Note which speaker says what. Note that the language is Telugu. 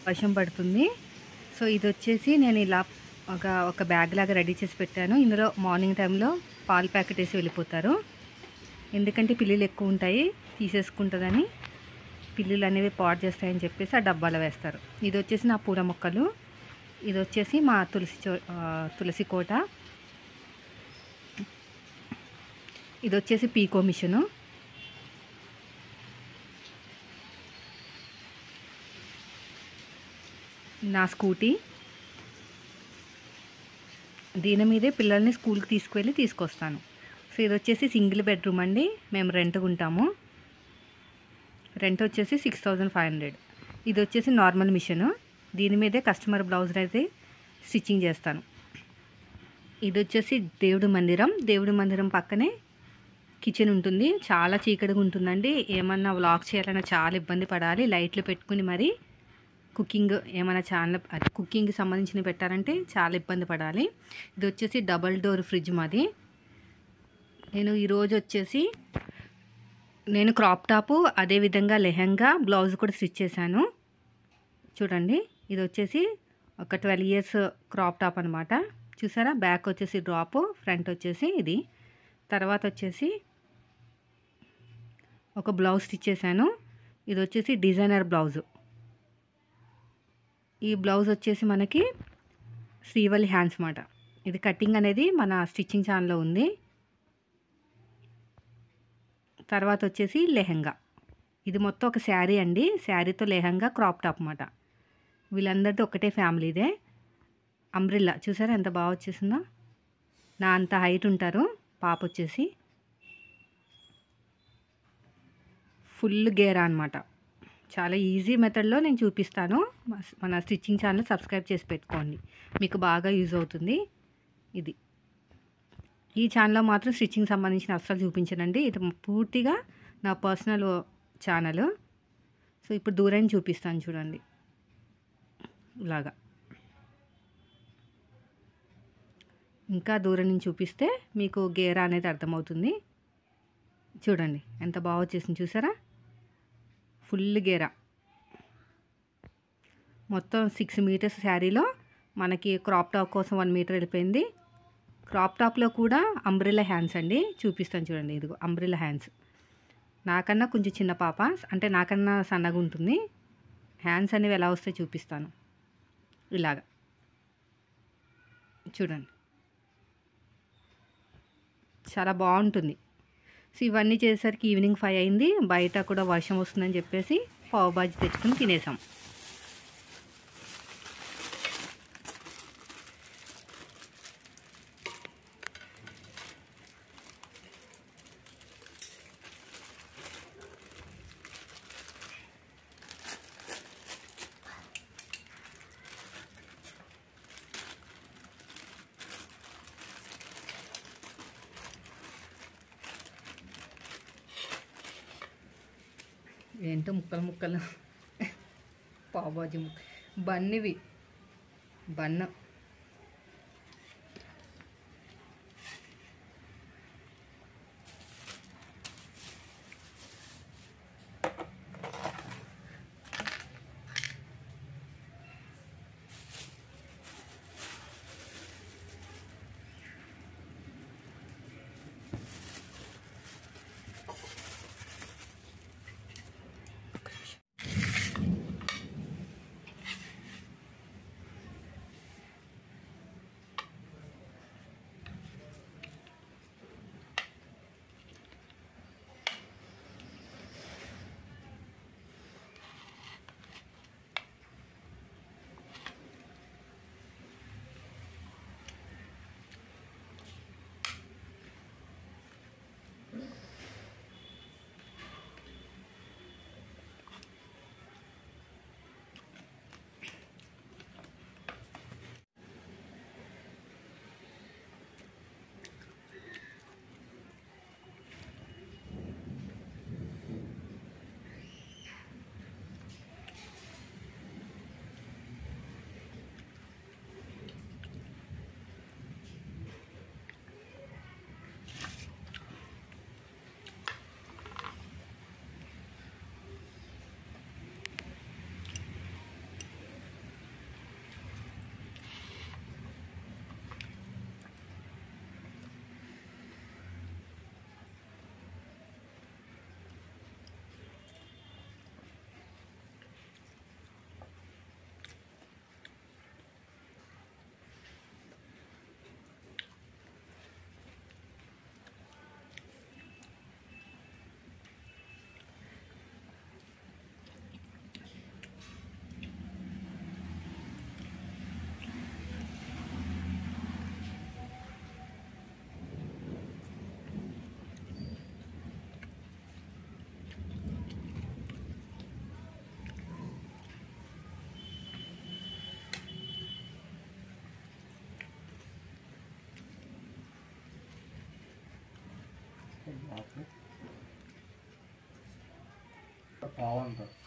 Speaker 1: వర్షం పడుతుంది సో ఇది వచ్చేసి నేను ఇలా ఒక ఒక బ్యాగ్ లాగా రెడీ చేసి పెట్టాను ఇందులో మార్నింగ్ టైంలో పాలు ప్యాకెట్ వేసి వెళ్ళిపోతారు ఎందుకంటే పిల్లులు ఎక్కువ ఉంటాయి తీసేసుకుంటుందని పిల్లులు అనేవి పాడు చేస్తాయని చెప్పేసి ఆ డబ్బాలో వేస్తారు ఇది వచ్చేసి నా పూల మొక్కలు ఇది వచ్చేసి మా తులసి చో ఆ, తులసి కోట ఇది వచ్చేసి పీకో మిషను నా స్కూటీ దీని మీదే పిల్లల్ని స్కూల్కి తీసుకువెళ్ళి తీసుకొస్తాను సో ఇది వచ్చేసి సింగిల్ బెడ్రూమ్ అండి మేము రెంట్గా ఉంటాము రెంట్ వచ్చేసి సిక్స్ థౌజండ్ ఫైవ్ హండ్రెడ్ ఇది వచ్చేసి నార్మల్ మిషన్ దీని మీదే కస్టమర్ బ్లౌజ్ అయితే స్టిచ్చింగ్ చేస్తాను ఇది వచ్చేసి దేవుడి మందిరం దేవుడి మందిరం పక్కనే కిచెన్ ఉంటుంది చాలా చీకటిగా ఉంటుందండి ఏమన్నా వ్లాగ్ చేయాలన్నా చాలా ఇబ్బంది పడాలి లైట్లు పెట్టుకుని మరి కుకింగ్ ఏమైనా ఛానల్ అది కుకింగ్కి సంబంధించిన పెట్టాలంటే చాలా ఇబ్బంది పడాలి ఇది వచ్చేసి డబల్ డోర్ ఫ్రిడ్జ్ మాది నేను ఈరోజు వచ్చేసి నేను క్రాప్ టాపు అదేవిధంగా లెహంగా బ్లౌజ్ కూడా స్టిచ్ చేశాను చూడండి ఇది వచ్చేసి ఒక ట్వెల్వ్ ఇయర్స్ క్రాప్ టాప్ అనమాట చూసారా బ్యాక్ వచ్చేసి డ్రాప్ ఫ్రంట్ వచ్చేసి ఇది తర్వాత వచ్చేసి ఒక బ్లౌజ్ స్టిచ్ చేశాను ఇది వచ్చేసి డిజైనర్ బ్లౌజు ఈ బ్లౌజ్ వచ్చేసి మనకి శ్రీవల్లి హ్యాండ్స్ మాట ఇది కటింగ్ అనేది మన స్టిచ్చింగ్ ఛానల్లో ఉంది తర్వాత వచ్చేసి లెహంగా ఇది మొత్తం ఒక శారీ అండి శారీతో లెహంగా క్రాప్ టాప్ అన్నమాట వీళ్ళందరితో ఒకటే ఫ్యామిలీదే అంబ్రిల్లా చూసారా ఎంత బాగా వచ్చేసిందో నా అంత హైట్ ఉంటారు పాప వచ్చేసి ఫుల్ గేరా అనమాట చాలా ఈజీ మెథడ్లో నేను చూపిస్తాను మా- మన స్టిచ్చింగ్ ఛానల్ సబ్స్క్రైబ్ చేసి పెట్టుకోండి మీకు బాగా యూజ్ అవుతుంది ఇది ఈ ఛానల్లో మాత్రం స్టిచ్చింగ్ సంబంధించిన అస్సలు చూపించనండి ఇది పూర్తిగా నా పర్సనల్ ఛానల్ సో ఇప్పుడు దూరం చూపిస్తాను చూడండి ఇలాగా ఇంకా దూరం నుంచి చూపిస్తే మీకు గేరా అనేది అర్థమవుతుంది చూడండి ఎంత బాగా వచ్చేసింది చూసారా ఫుల్ గేరా మొత్తం సిక్స్ మీటర్స్ శారీలో మనకి క్రాప్ టాప్ కోసం వన్ మీటర్ వెళ్ళిపోయింది క్రాప్ టాప్లో కూడా అంబ్రిల్లా హ్యాండ్స్ అండి చూపిస్తాను చూడండి ఇదిగో అంబ్రిల్లా హ్యాండ్స్ నాకన్నా కొంచెం చిన్న పాప అంటే నాకన్నా సన్నగా ఉంటుంది హ్యాండ్స్ అనేవి ఎలా వస్తాయి చూపిస్తాను ఇలాగా చూడండి చాలా బాగుంటుంది సో ఇవన్నీ చేసేసరికి ఈవినింగ్ ఫైవ్ అయింది బయట కూడా వర్షం వస్తుందని చెప్పేసి పావు బాజీ తెచ్చుకుని తినేసాం ఏంటో ముక్కలు ముక్కలు పావుబాజీ ముక్క బన్నివి బన్ను
Speaker 2: బాగుంటుంది